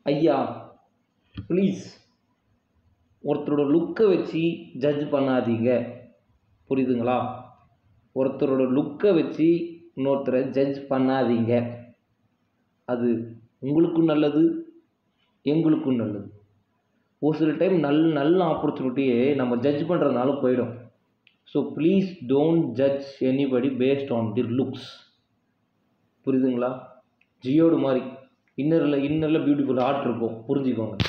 ஐயா ப்ளீஸ் ஒருத்தரோட லுக்கை வச்சு ஜட்ஜ் பண்ணாதீங்க புரியுதுங்களா ஒருத்தரோட லுக்கை வச்சு இன்னொருத்தரை ஜட்ஜ் பண்ணாதீங்க அது உங்களுக்கும் நல்லது எங்களுக்கும் நல்லது ஒரு சில டைம் நல்ல நல்ல ஆப்பர்ச்சுனிட்டியே நம்ம ஜட்ஜ் பண்ணுறதுனால போயிடும் so please don't judge anybody based on the looks புரியுதுங்களா ஜியோடு மாதிரி இன்னரில் இன்னரில் பியூட்டிஃபுல் ஆர்ட் இருக்கும் புரிஞ்சுக்கோங்க